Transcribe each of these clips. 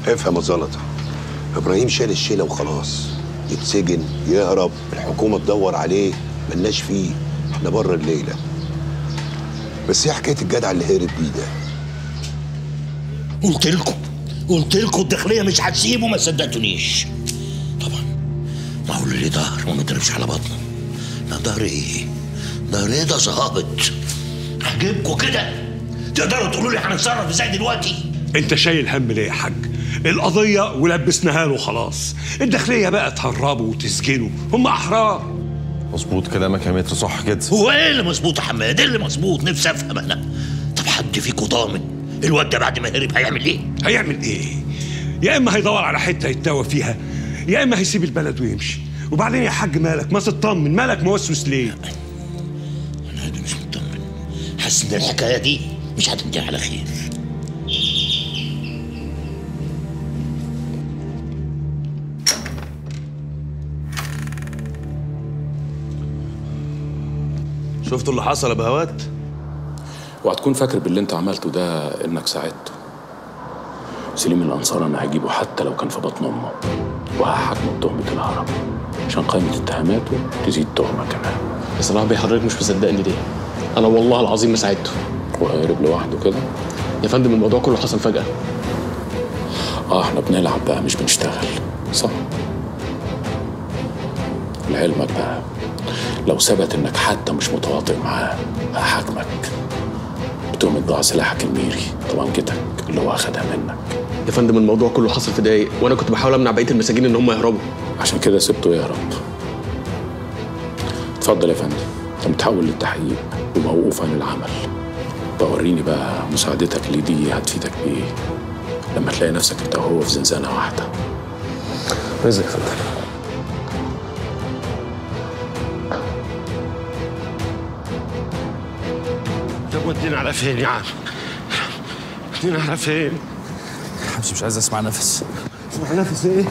افهم يا زلطه ابراهيم شال الشيله وخلاص يتسجن يهرب الحكومه تدور عليه ملناش فيه احنا بره الليله بس ايه حكايه الجدع اللي هرب بيه ده قلت لكم قلت لكم الداخليه مش هتسيبه ما صدقتونيش طبعا ما هو اللي ظهر وما ضربش على بطنه لا ظهر ايه ظهر ايه ده ظابط هجيبكم كده تقدروا تقولوا لي هنتصرف ازاي دلوقتي انت شايل هم ليه يا حاج القضية ولبسناها له خلاص الداخلية بقى تهربه وتسجنه هم أحرار مظبوط كلامك يا متر صح كده هو ايه اللي مظبوط يا حماد ايه اللي مظبوط نفسي افهم انا طب حد فيكم ضامن الواد ده بعد ما هرب هيعمل ايه هيعمل ايه يا إما هيدور على حتة يتوه فيها يا إما هيسيب البلد ويمشي وبعدين يا حاج مالك ما تطمن مالك موسوس ليه انا هادي مش مطمن حاسس ان الحكايه دي مش هتنتهي على خير شفتوا اللي حصل يا بهوات وهتكون فاكر باللي انت عملته ده انك ساعدته سليم الانصار انا هجيبه حتى لو كان في بطن امه وهحاكمه بتهمه الهرب عشان قائمه اتهاماته تزيد تهمه كمان بصراحة بيه حضرتك مش مصدقني ليه؟ أنا والله العظيم ما ساعدته وهيرب لوحده كده يا فندم الموضوع كله حصل فجأة اه احنا بنلعب بقى مش بنشتغل صح لعلمك بقى لو ثبت انك حتى مش متواطئ معاه هحاكمك بتهمة ضاع سلاحك الميري طبنجتك اللي هو اخدها منك يا فندم الموضوع كله حصل في دقايق وأنا كنت بحاول أمنع بقية المساجين إن هم يهربوا عشان كده سبته يهرب اتفضل يا فندم انت متحول للتحقيق وموقوف عن العمل بوريني بقى مساعدتك لي دي هتفيدك بايه لما تلاقي نفسك انت وهو في زنزانه واحده رزق يا فندم طب ودينا على فين يا عم؟ ودينا على فين؟ مش مش عايز اسمع نفس اسمع نفس ايه؟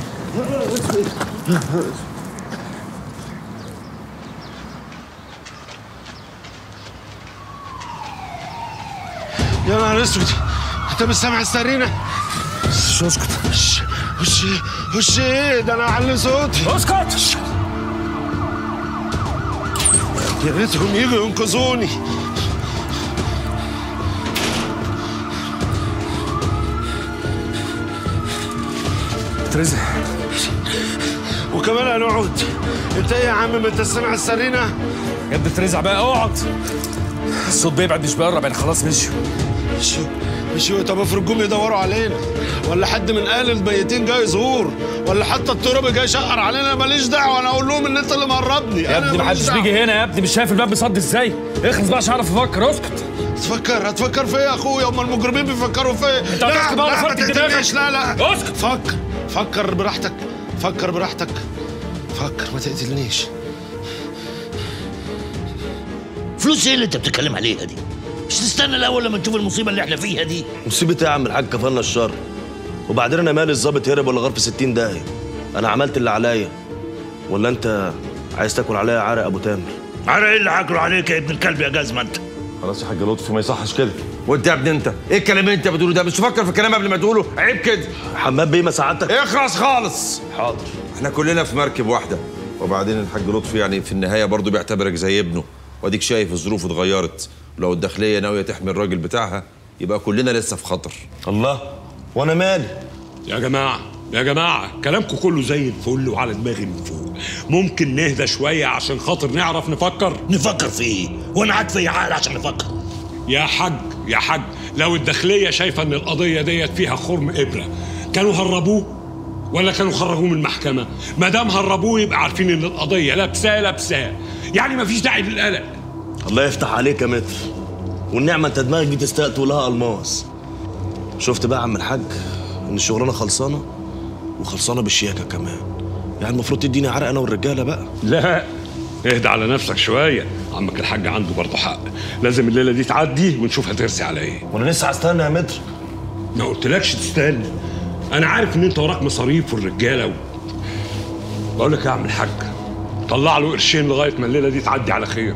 يا نهار اسود انت مش سامع السرينه؟ شو اسكت وش وش وش ايه ده انا اعلي صوتي اسكت يا ريتهم يجوا ينقذوني ترزق وكمان هنقعد انت ايه يا عم ما انت سامع السرينه؟ يا ابني ترزع بقى اقعد الصوت بيبعد مش بيقرب يعني خلاص مشيوا مشوا مشوا طب افرض جم يدوروا علينا ولا حد من اهل الميتين جاي يزور ولا حتى الترابي جاي يشقر علينا ماليش دعوه انا اقول لهم ان انت اللي مهربني يا أنا ابني ماليش محدش دعوة. بيجي هنا يا ابني مش شايف الباب بيصد ازاي اخلص بقى عشان اعرف افكر اسكت تفكر هتفكر في ايه يا اخويا هم المجرمين بيفكروا في ايه انت لا هتسكت بقى لا ما ولا فرتك تقتلنيش دماغك؟ لا لا اسكت. فكر فكر براحتك فكر براحتك فكر ما تقتلنيش فلوس ايه اللي انت بتتكلم عليها دي مش تستنى الاول لما تشوف المصيبه اللي احنا فيها دي مصيبة ايه يا عم الحاج كفلنا الشر وبعدين انا مالي الظابط هرب ولا غار في 60 داهية انا عملت اللي عليا ولا انت عايز تاكل عليا عرق ابو تامر عرق ايه اللي هاكله عليك يا ابن الكلب يا جزمه انت خلاص يا حاج لطفي ما يصحش كده وانت يا ابني انت ايه الكلام اللي انت بتقوله ده مش تفكر في الكلام قبل ما تقوله عيب كده حماد بيه ما ساعدتك اخرس خالص حاضر احنا كلنا في مركب واحده وبعدين الحاج لطفي يعني في النهايه برضه بيعتبرك زي ابنه واديك شايف الظروف اتغيرت لو الداخليه ناويه تحمي الراجل بتاعها يبقى كلنا لسه في خطر الله وانا مالي يا جماعة يا جماعة كلامكم كله زي الفل وعلى دماغي من فوق ممكن نهدى شوية عشان خاطر نعرف نفكر نفكر في ايه وانا قاعد في عقل عشان نفكر يا حاج يا حاج لو الداخلية شايفة ان القضية ديت فيها خرم إبرة كانوا هربوه ولا كانوا خرجوه من المحكمة ما دام هربوه يبقى عارفين ان القضية لابساه لابساه يعني مفيش داعي للقلق الله يفتح عليك يا متر والنعمة انت دماغك دي تستاء تقولها الماس شفت بقى يا عم الحاج ان الشغلانة خلصانة وخلصانة بالشياكة كمان يعني المفروض تديني عرق انا والرجالة بقى لا اهدى على نفسك شوية عمك الحاج عنده برضه حق لازم الليلة دي تعدي ونشوف هترسي على ايه وانا لسه هستنى يا متر ما قلتلكش تستنى انا عارف ان انت وراك مصاريف والرجاله و... بقول لك يا عم الحاج طلع له قرشين لغايه ما الليله دي تعدي على خير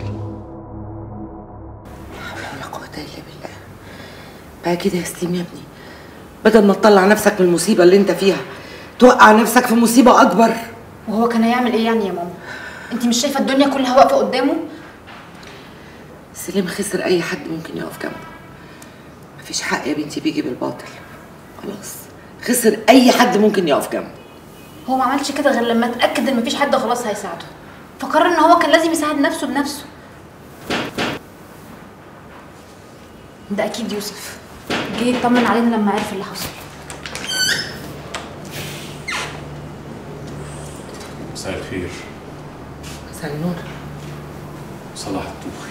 ولا قوة إلا بالله بقى كده يا سليم يا ابني بدل ما تطلع نفسك من المصيبه اللي انت فيها توقع نفسك في مصيبه اكبر وهو كان هيعمل ايه يعني يا ماما انت مش شايفه الدنيا كلها واقفه قدامه سليم خسر اي حد ممكن يقف جنبه مفيش حق يا بنتي بيجي بالباطل خلاص خسر اي حد ممكن يقف جنبه هو ما عملش كده غير لما اتاكد ان مفيش حد خلاص هيساعده فقرر ان هو كان لازم يساعد نفسه بنفسه ده اكيد يوسف جه يطمن علينا لما عرف اللي حصل مساء الخير مساء النور صلاح الطوخي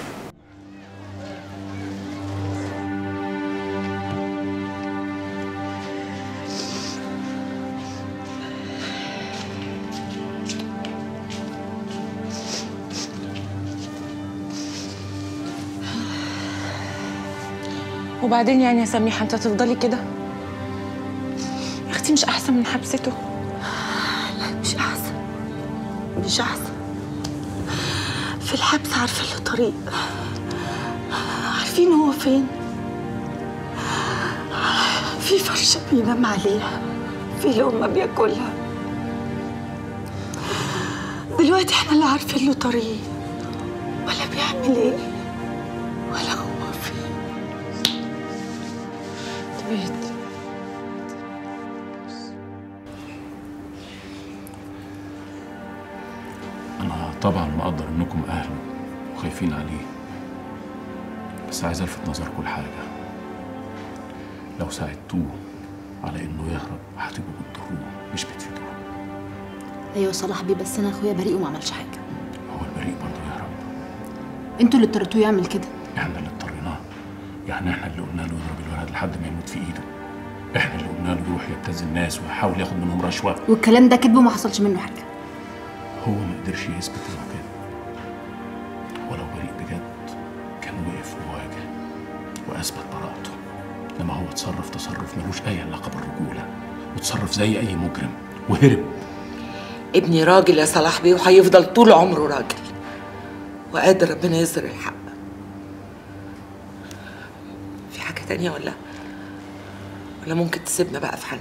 وبعدين يعني يا سميحه انت تفضلي كده يا اختي مش احسن من حبسته لا مش أحسن مش أحسن في الحبس عارفة له طريق عارفين هو فين في فرشة بينام عليها في لقمة بياكلها دلوقتي احنا اللي عارفين له طريق ولا بيعمل ايه ولا هو فين بيت أنا طبعا مقدر إنكم أهله وخايفين عليه بس عايز ألفت نظركم لحاجة لو ساعدتوه على إنه يهرب هتبقوا بتضروه مش بتفيدوه ايوه صلاح بيه بس انا اخويا بريء وما عملش حاجه هو البريء برضه يهرب انتوا اللي اضطريتوه يعمل كده إحنا اللي اضطريناه يعني إحنا اللي قلنا له يضرب الولد لحد ما يموت في إيده إحنا اللي قلنا له يروح يبتز الناس ويحاول ياخد منهم رشوة والكلام ده كذب وما حصلش منه حاجه هو ما قدرش يثبت انه كده ولو بريء بجد كان وقف وواجه واثبت براءته انما هو اتصرف تصرف ملوش اي علاقه بالرجوله وتصرف زي اي مجرم وهرب ابني راجل يا صلاح بيه وهيفضل طول عمره راجل وقادر ربنا يظهر الحق في حاجة تانية ولا ولا ممكن تسيبنا بقى في حالنا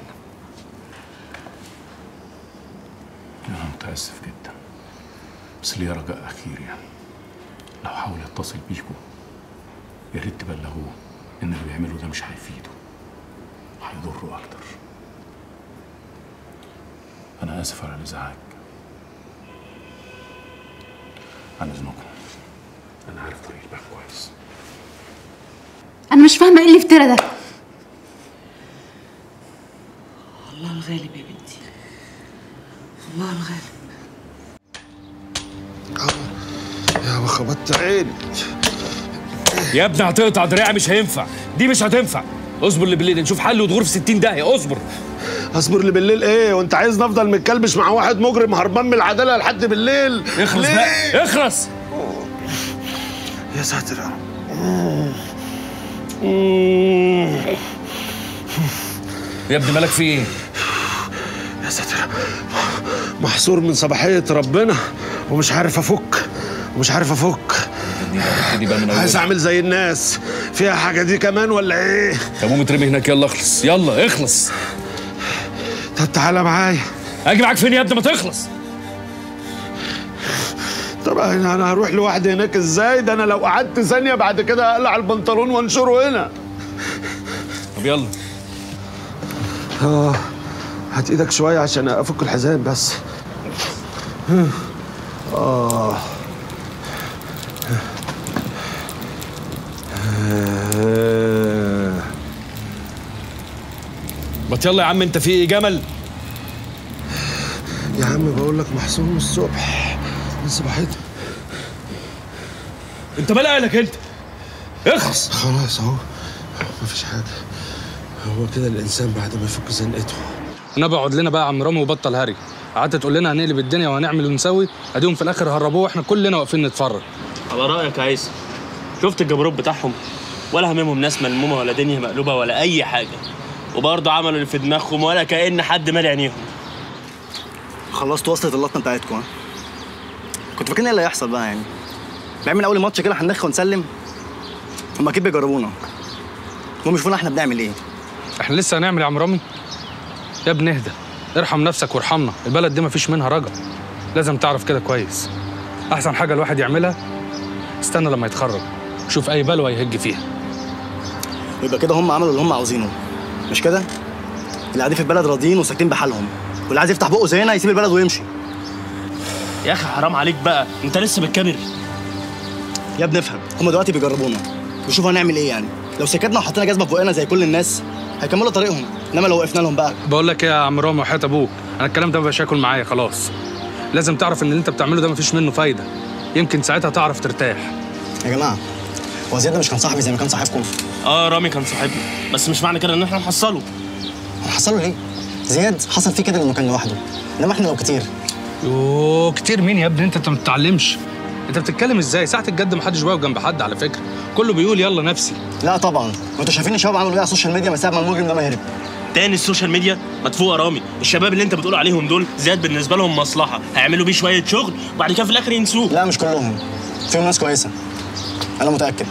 انا متاسف جدا بس ليا رجاء اخير يعني لو حاول يتصل بيكم يا ريت تبلغوه ان اللي بيعمله ده مش هيفيده هيضره اكتر انا اسف على الازعاج عن اذنكم انا عارف طريق الباب كويس انا مش فاهمه ايه الافتراء ده الله الغالب يا بنتي الله الغالب يا خبطت عيني يا ابني هتقطع دراعي مش هينفع دي مش هتنفع اصبر اللي بالليل نشوف حل وتغور في 60 داهيه اصبر اصبر اللي بالليل ايه وانت عايز نفضل متكلبش مع واحد مجرم هربان من العداله لحد بالليل اخلص ليه؟ بقى اخلص يا ساتر يا رب يا ابني مالك في ايه يا ساتر محصور من صباحية ربنا ومش عارف افك ومش عارف افك ابتدي بقى من اول عايز اعمل زي الناس فيها حاجة دي كمان ولا ايه طب قوم اترمي هناك يلا اخلص يلا اخلص طب تعالى معايا اجي معاك فين يا ابني ما تخلص طب انا أنا هروح لوحدي هناك ازاي ده انا لو قعدت ثانية بعد كده اقلع البنطلون وانشره هنا طب يلا اه هات ايدك شوية عشان افك الحزام بس اه آه. ما يلا يا عم انت في ايه جمل يا عم بقول لك محصور من الصبح من صباحيته انت مال قالك انت اخلص خلاص اهو مفيش حاجة هو كده الإنسان بعد ما يفك زنقته انا بقعد لنا بقى يا عم رامي وبطل هري قعدت تقول لنا هنقلب الدنيا وهنعمل ونسوي اديهم في الاخر هربوه واحنا كلنا واقفين نتفرج على رايك يا عيسى شفت الجبروت بتاعهم ولا هممهم ناس ملمومه ولا دنيا مقلوبه ولا اي حاجه وبرضه عملوا اللي في دماغهم ولا كأن حد مالي عينيهم خلصت وصلت اللقطه بتاعتكم ها كنت فاكرين ايه اللي هيحصل بقى يعني نعمل اول ماتش كده هندخل ونسلم هم اكيد بيجربونا هم يشوفونا احنا بنعمل ايه احنا لسه هنعمل يا عم رامي يا ابني اهدى ارحم نفسك وارحمنا البلد دي مفيش منها رجا لازم تعرف كده كويس احسن حاجه الواحد يعملها استنى لما يتخرج شوف اي بلوه يهج فيها يبقى كده هم عملوا اللي هم عاوزينه مش كده؟ اللي قاعدين في البلد راضيين وساكتين بحالهم واللي عايز يفتح بقه زينا يسيب البلد ويمشي يا اخي حرام عليك بقى انت لسه بتكبر يا ابني افهم هم دلوقتي بيجربونا وشوف هنعمل ايه يعني لو سكتنا وحطينا جزمه في بقنا زي كل الناس هيكملوا طريقهم انما لو وقفنا لهم بقى بقول لك ايه يا عم رامي وحياة ابوك انا الكلام ده مبقاش ياكل معايا خلاص لازم تعرف ان اللي انت بتعمله ده مفيش منه فايده يمكن ساعتها تعرف ترتاح يا جماعه هو زياد ده مش كان صاحبي زي ما كان صاحبكم اه رامي كان صاحبنا بس مش معنى كده ان احنا نحصله هنحصله ليه؟ زياد حصل فيه كده لما كان لوحده انما احنا لو كتير يوه كتير مين يا ابني انت انت ما بتتعلمش انت بتتكلم ازاي ساعه الجد محدش واقف جنب حد على فكره كله بيقول يلا نفسي لا طبعا وانتوا شايفين الشباب عملوا ايه على السوشيال ميديا من ساعه ما المجرم ده ما هرب تاني السوشيال ميديا مدفوع يا رامي الشباب اللي انت بتقول عليهم دول زياد بالنسبه لهم مصلحه هيعملوا بيه شويه شغل وبعد كده في الاخر ينسوه لا مش كلهم فيهم ناس كويسه انا متاكد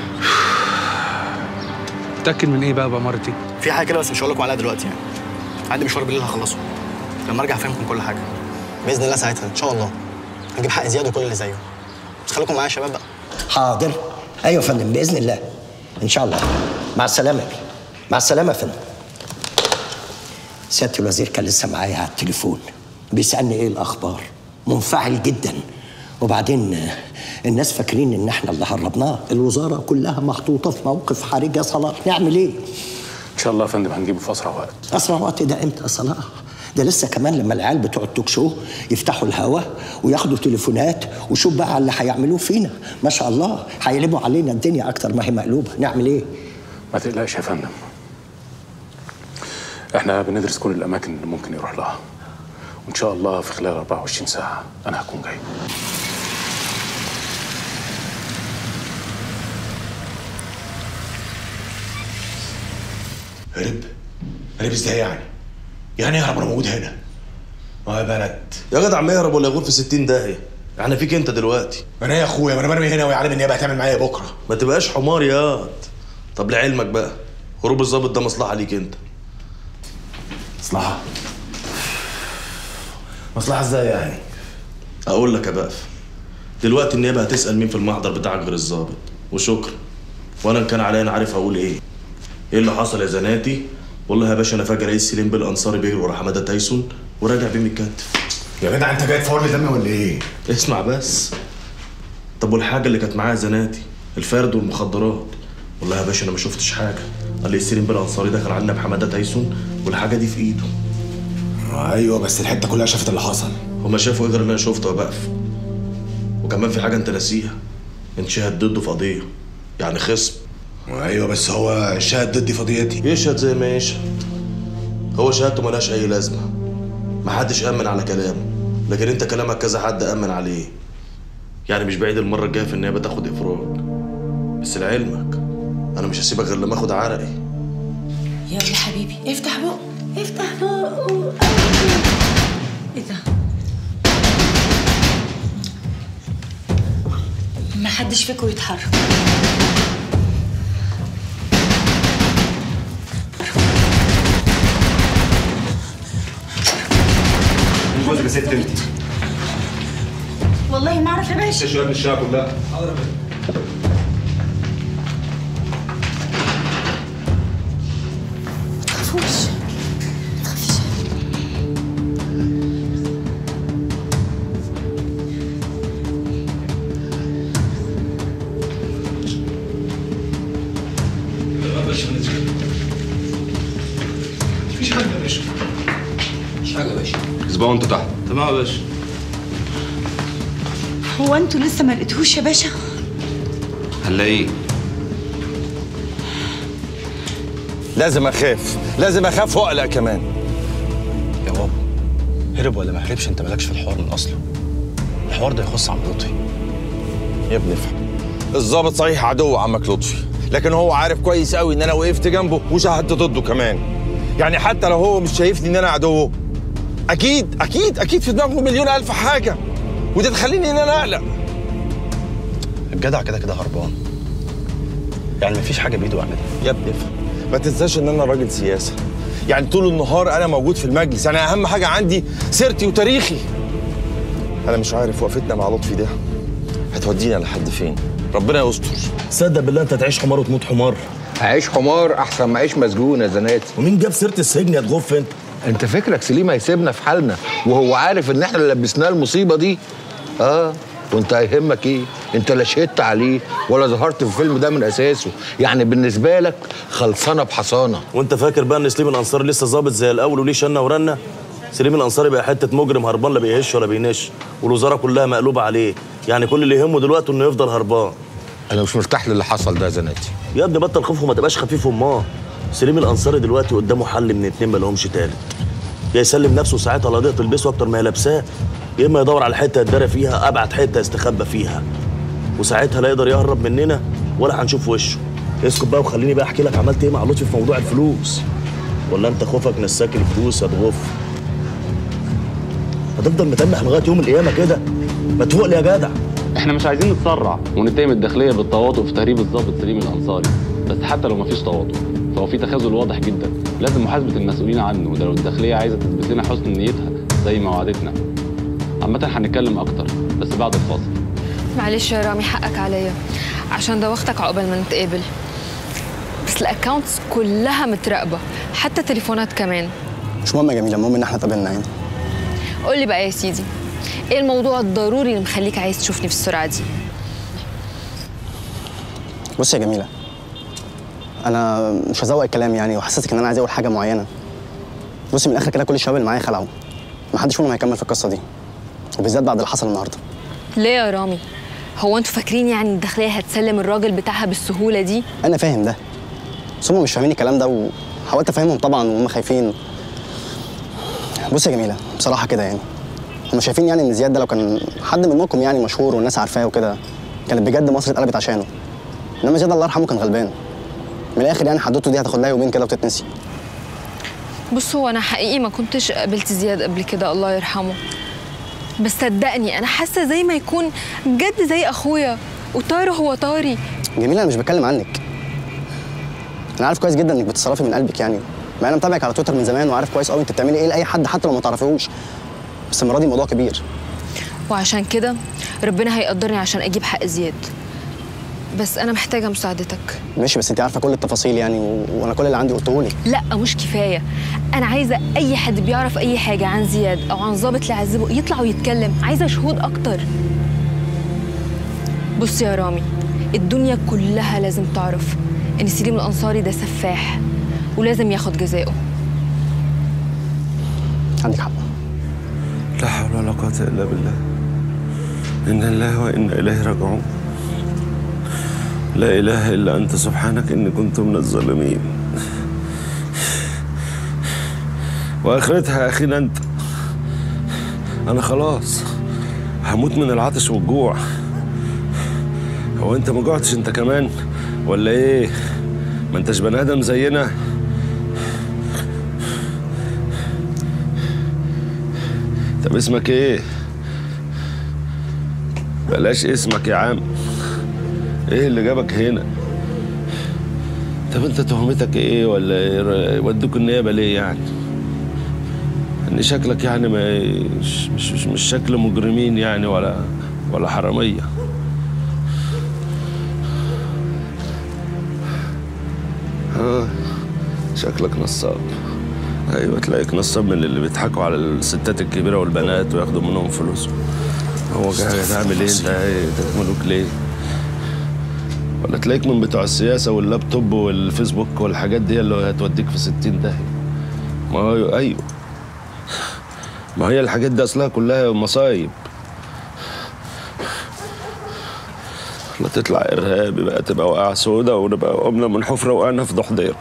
متاكد من ايه بقى بقى مرتي في حاجه كده بس مش هقول لكم عليها دلوقتي يعني عندي مشوار بالليل هخلصه لما ارجع افهمكم كل حاجه باذن الله ساعتها ان شاء الله هنجيب حق زياد وكل اللي زيه بس خليكم معايا يا شباب بقى حاضر ايوه يا فندم باذن الله ان شاء الله مع السلامه يا بيه. مع السلامه يا فندم سياده الوزير كان لسه معايا على التليفون بيسالني ايه الاخبار منفعل جدا وبعدين آه، الناس فاكرين ان احنا اللي هربناه الوزاره كلها محطوطه في موقف حرج يا صلاح نعمل ايه ان شاء الله يا فندم هنجيبه في اسرع وقت اسرع وقت ده امتى يا صلاح ده لسه كمان لما العيال بتوع التوك شو يفتحوا الهوا وياخدوا تليفونات وشوف بقى اللي هيعملوه فينا ما شاء الله هيقلبوا علينا الدنيا اكتر ما هي مقلوبه نعمل ايه ما تقلقش يا فندم احنا بندرس كل الاماكن اللي ممكن يروح لها وان شاء الله في خلال 24 ساعه انا هكون جاي هرب هرب ازاي يعني؟ يعني يهرب وانا موجود هنا ما يا بلد يا جدع ما يهرب ولا يغور في 60 داهيه احنا فيك انت دلوقتي انا يا اخويا ما انا برمي هنا ويا عالم النيابه هتعمل معايا بكره ما تبقاش حمار ياض طب لعلمك بقى هروب الظابط ده مصلحه ليك انت مصلحه مصلحه ازاي يعني؟ اقول لك يا بقف دلوقتي النيابه هتسال مين في المحضر بتاعك غير الظابط وشكرا وانا ان كان عليا انا عارف اقول ايه ايه اللي حصل يا زناتي والله يا باشا انا فاكر رئيس سليم بالانصاري بيجري ورا حماده تايسون وراجع بيه متكتف يا جدع انت جاي تفور لي دمي ولا ايه؟ اسمع بس طب والحاجه اللي كانت معايا زناتي الفرد والمخدرات والله يا باشا انا ما شفتش حاجه قال لي سليم بالانصاري دخل علينا بحماده تايسون والحاجه دي في ايده ايوه بس الحته كلها شافت اللي حصل هما شافوا ايه غير اللي انا شفته يا بقف وكمان في حاجه انت ناسيها انت شاهد ضده في قضيه يعني خصم ايوه بس هو شاهد ضدي فضيتي يشهد زي ما يشهد هو شهادته ملهاش اي لازمه محدش امن على كلامه لكن انت كلامك كذا حد امن عليه يعني مش بعيد المره الجايه في النيابه تاخد افراج بس لعلمك انا مش هسيبك غير لما اخد عرقي يلا حبيبي افتح بق افتح بق ايه ده؟ ما حدش فيكم يتحرك جوزك يا ست انت والله ما اعرف يا باشا تشرب الشقه كلها تخافوش تخافيش مفيش حاجه يا باشا مفيش حاجه يا باشا اسبوع وانت تحت تمام يا باشا هو انتوا لسه ما لقيتوهوش يا باشا هنلاقيه لازم اخاف لازم اخاف واقلق كمان يا بابا هرب ولا ما هربش انت مالكش في الحوار من اصله الحوار ده يخص عم لطفي يا ابني افهم الظابط صحيح عدو عمك لطفي لكن هو عارف كويس قوي ان انا وقفت جنبه وشهدت ضده كمان يعني حتى لو هو مش شايفني ان انا عدوه اكيد اكيد اكيد في دماغه مليون الف حاجه وده تخليني ان انا اقلق الجدع كده كده هربان يعني مفيش حاجه بايده يعملها يا ابني افهم ما تنساش ان انا راجل سياسه يعني طول النهار انا موجود في المجلس انا اهم حاجه عندي سيرتي وتاريخي انا مش عارف وقفتنا مع لطفي ده هتودينا لحد فين ربنا يستر صدق بالله انت تعيش حمار وتموت حمار عيش حمار احسن ما عيش مسجون يا زناتي ومين جاب سيره السجن يا تغف انت انت فكرك سليم هيسيبنا في حالنا وهو عارف ان احنا اللي لبسناه المصيبه دي اه وانت هيهمك ايه انت لا شهدت عليه ولا ظهرت في الفيلم ده من اساسه يعني بالنسبه لك خلصانه بحصانه وانت فاكر بقى ان سليم الانصاري لسه ظابط زي الاول وليه شنه ورنه سليم الانصاري بقى حته مجرم هربان لا بيهش ولا بينش والوزاره كلها مقلوبه عليه يعني كل اللي يهمه دلوقتي انه يفضل هربان انا مش مرتاح للي حصل ده يا زناتي يا ابني بطل خوف وما تبقاش خفيف اماه سليم الانصاري دلوقتي قدامه حل من اتنين ما لهمش تالت يا يسلم نفسه ساعتها لا ضيق تلبسه اكتر ما هي لابساه يا اما يدور على حته يتدارى فيها ابعد حته يستخبى فيها وساعتها لا يقدر يهرب مننا ولا هنشوف وشه اسكت بقى وخليني بقى احكي لك عملت ايه مع لطفي في موضوع الفلوس ولا انت خوفك نساك الفلوس يا تغف هتفضل متنح لغايه يوم القيامه كده ما تفوق لي يا جدع احنا مش عايزين نتسرع ونتهم الداخليه بالتواطؤ في تهريب الضابط سليم الانصاري بس حتى لو مفيش تواطؤ فهو في تخاذل واضح جدا لازم محاسبه المسؤولين عنه وده لو الداخليه عايزه تثبت لنا حسن نيتها زي ما وعدتنا عامه هنتكلم اكتر بس بعد الفاصل معلش يا رامي حقك عليا عشان دوختك عقبال ما نتقابل بس الاكونتس كلها متراقبه حتى تليفونات كمان مش مهم يا جميله المهم ان احنا اتقابلنا يعني قول لي بقى يا سيدي ايه الموضوع الضروري اللي مخليك عايز تشوفني في السرعه دي بص يا جميله انا مش هزوق الكلام يعني وحسسك ان انا عايز اقول حاجه معينه بصي من الاخر كده كل الشباب اللي معايا خلعوا محدش فيهم هيكمل في القصه دي وبالذات بعد اللي حصل النهارده ليه يا رامي هو انتوا فاكرين يعني الداخليه هتسلم الراجل بتاعها بالسهوله دي انا فاهم ده بس هم مش فاهمين الكلام ده وحاولت افهمهم طبعا وهم خايفين بص يا جميله بصراحه كده يعني هم شايفين يعني ان زياد ده لو كان حد منكم يعني مشهور والناس عارفاه وكده كانت بجد مصر اتقلبت عشانه انما زياد الله يرحمه كان غلبان من الاخر يعني حدوته دي هتاخد لها يومين كده وتتنسي بص هو انا حقيقي ما كنتش قابلت زياد قبل كده الله يرحمه بس صدقني انا حاسه زي ما يكون بجد زي اخويا وطاري هو طاري جميله انا مش بتكلم عنك انا عارف كويس جدا انك بتتصرفي من قلبك يعني مع انا متابعك على تويتر من زمان وعارف كويس قوي انت بتعملي ايه لاي حد حتى لو ما تعرفيهوش بس المره دي موضوع كبير وعشان كده ربنا هيقدرني عشان اجيب حق زياد بس انا محتاجه مساعدتك ماشي بس انت عارفه كل التفاصيل يعني و... وانا كل اللي عندي قلته لك لا مش كفايه انا عايزه اي حد بيعرف اي حاجه عن زياد او عن ظابط اللي عذبه يطلع ويتكلم عايزه شهود اكتر بص يا رامي الدنيا كلها لازم تعرف ان سليم الانصاري ده سفاح ولازم ياخد جزاؤه عندك حق لا حول ولا قوة إلا بالله إن الله وإنا إليه راجعون لا إله إلا أنت سبحانك إني كنت من الظالمين وآخرتها يا أخينا أنت أنا خلاص هموت من العطش والجوع هو أنت ما جوعتش أنت كمان ولا إيه؟ ما أنتش بني آدم زينا طب اسمك إيه؟ بلاش اسمك يا عم ايه اللي جابك هنا طب انت تهمتك ايه ولا ايه ودوك النيابه ليه يعني ان شكلك يعني ما مش مش مش, مش شكل مجرمين يعني ولا ولا حراميه اه شكلك نصاب ايوه تلاقيك نصاب من اللي بيضحكوا على الستات الكبيره والبنات وياخدوا منهم فلوسهم هو جاي تعمل ايه انت ايه تكملوك ليه ولا تلاقيك من بتوع السياسه واللابتوب والفيسبوك والحاجات دي اللي هتوديك في 60 داهيه ما هو ايوه ما هي الحاجات دي اصلها كلها مصايب لا تطلع ارهابي بقى تبقى واقع سودا ونبقى قمنا من حفره وقعنا في ضحضيره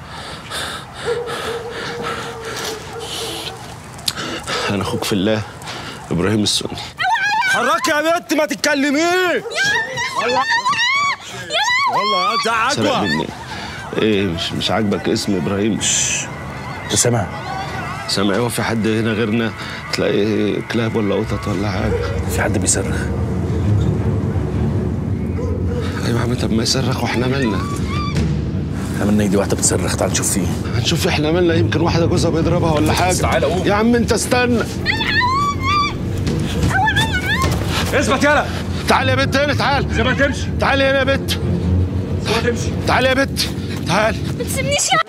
انا اخوك في الله ابراهيم السني حركي يا بنت ما تتكلميش والله والله انت سرق عجوه مني ايه مش مش عاجبك اسم ابراهيم انت سامع سامع هو في حد هنا غيرنا تلاقي كلاب ولا قطط ولا حاجه في حد بيصرخ ايوه يا عم طب ما يصرخ واحنا مالنا عملنا دي واحده بتصرخ تعال نشوف فيه هنشوف احنا عملنا يمكن واحده جوزها بيضربها ولا حاجه تعالى قوم. يا عم انت استنى اثبت يلا تعال يا بنت هنا تعال زي ما تمشي تعال هنا يا بنت زي ما تمشي تعال يا بنت تعال ما تسيبنيش يا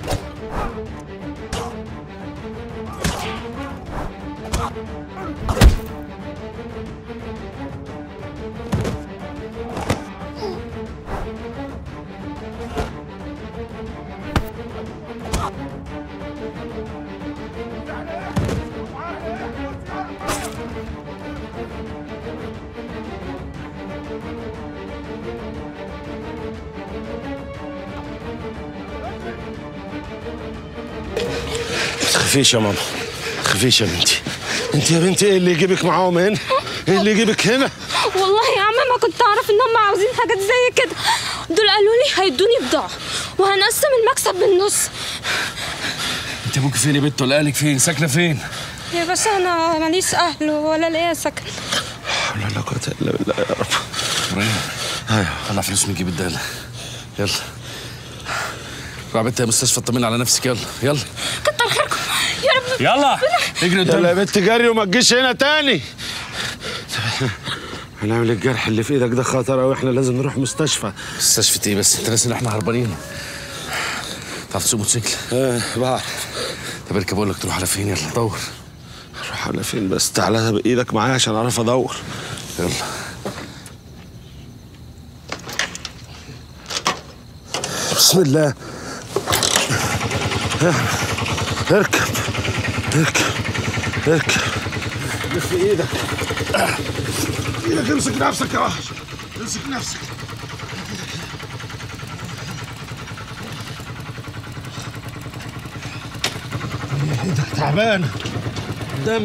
ما تخافيش يا ماما ما تخافيش يا بنتي انت يا بنتي ايه اللي يجيبك معاهم هنا ايه اللي يجيبك هنا والله يا عم ما كنت اعرف ان هم عاوزين حاجات زي كده دول قالوا لي هيدوني بضاعه وهنقسم المكسب بالنص انت ابوك فين يا بت ولا اهلك فين ساكنه فين يا باشا انا ماليش اهل ولا ليا سكن لا لا قوه الا بالله يا رب ابراهيم ايوه طلع فلوس نجيب الداله يلا روح بنت يا مستشفى اطمن على نفسك يلا يلا كتر خيركم يا رب يلا اجري يلا يا قدام بنت جري وما تجيش هنا تاني هنعمل الجرح اللي في ايدك ده خطر قوي احنا لازم نروح مستشفى مستشفى ايه بس انت ناسي ان احنا هربانين تعرف تسوق موتوسيكل؟ اه بعرف طب اركب اقول لك تروح على فين يلا دور روح على فين بس تعالى بايدك معايا عشان اعرف ادور يلا بسم الله اركب اركب اركب لف ايدك ايدك امسك نفسك يا وحش امسك نفسك ايدك تعبانه